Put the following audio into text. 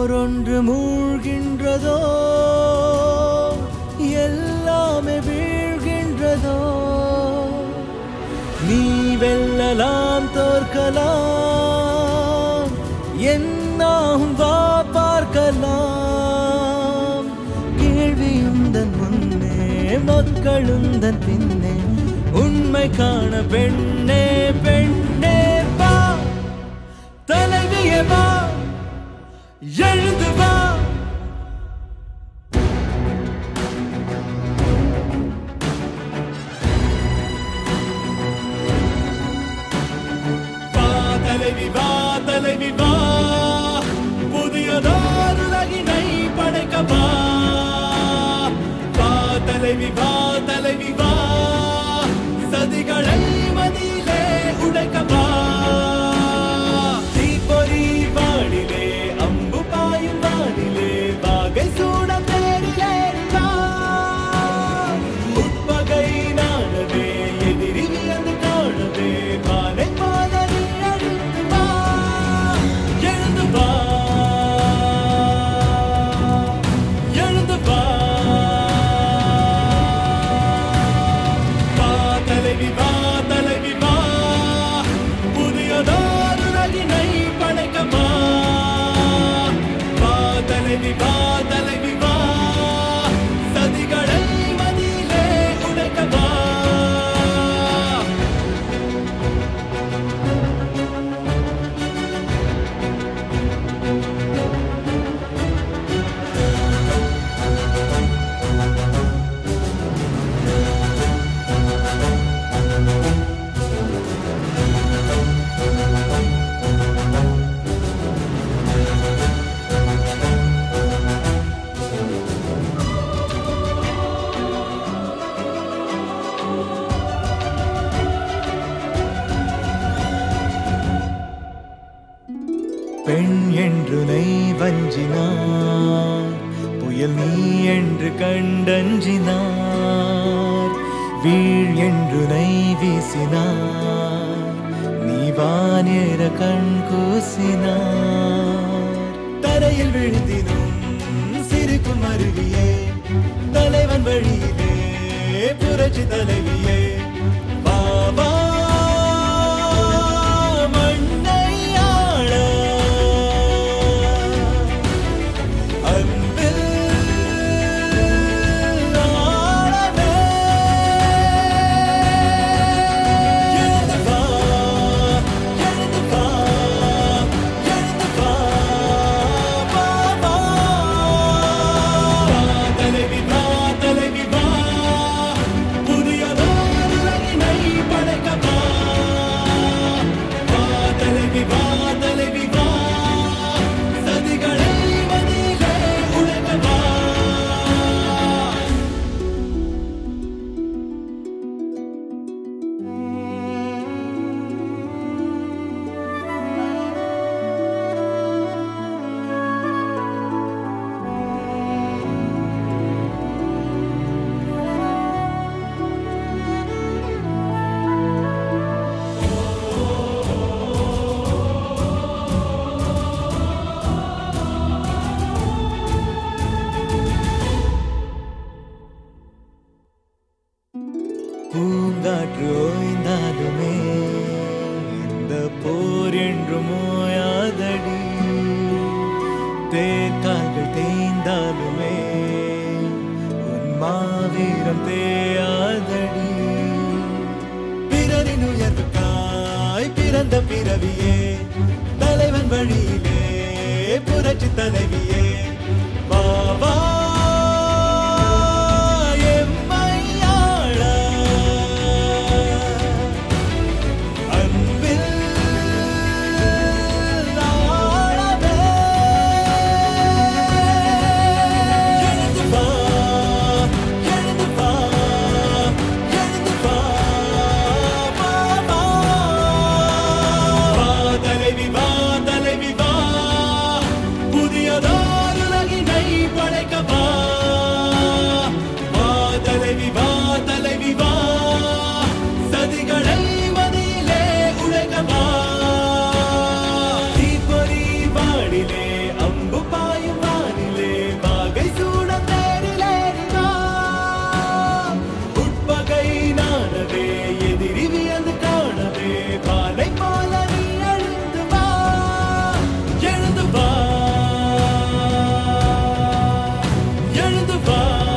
போரொன்று மூழ்கின்றதோ எல்லாமே வீழ்கின்றதோ நீ வெல்லலாம் தோற்கலாம் என்னாகும் வா பார்க்கலாம் கேள்வியுந்தன் முன்னே மக்களுந்தன் பின்னே உண்மை காண பெண்ணே பெண்ணே வா தலைவியே வா எழுந்து வா வா தலைவி வா தலைவி வா புதியதோர் உலகினை படைக்க வா வா தலைவி வா தலைவி வா சதிகளை மதியிலே உடைக்க வா தீப்பொறி வானிலே அம்பு பாயும் வானிலே வாகை சூட தேரிலே வா உட்பகை நாடவே எதிரி வியந்து காணவே வானை பாதறி அழித்து வா எழுந்து வா எழுந்து வா வா தலைவி வா தலைவி வா புதியதோர் உலகினை படைக்க வா வா தலைவி வா தலைவி வா சதிகளை மதியிலே உடைக்க வா பெண் என்று நை வஞ்சினார் புயல் நீ என்று கண்டஞ்சினார் வீழ் என்று நை வீசினார் நீ வானேற கண் கூசினார் தரையில் விழுந்தினும் சிரிக்கும் அருவியே தலைவன் வழியிலே புரட்சி தலைவியே வா வா மண்ணை ஆள அன்பில் ஆளவே எழுந்து வா எழுந்து வா எழுந்து வா வா வா தலைவி வா தலைவி வா புதியதோர் உலகினை படைக்க வா வா தலைவி வா தலைவி வா சதிகளை மதியிலே உடைக்க வா பூங்காற்று ஓய்ந்தாலுமே இந்த போர் என்றும் ஓயாதடி தேர்கால்கள் தேய்ந்தாலுமே உன் மாவீரம் தேயாதடி பிறரின் உயர்வுக்காய் பிறந்த பிறவியே தலைவன் வழியிலே புரட்சி தலைவியே வா வா எம்மை ஆள அன்பில் ஆளவே எழுந்து வா எழுந்து வா எழுந்து வா வா வா வா தலைவி வா தலைவி வா புதியதோர் உலகினை படைக்க வா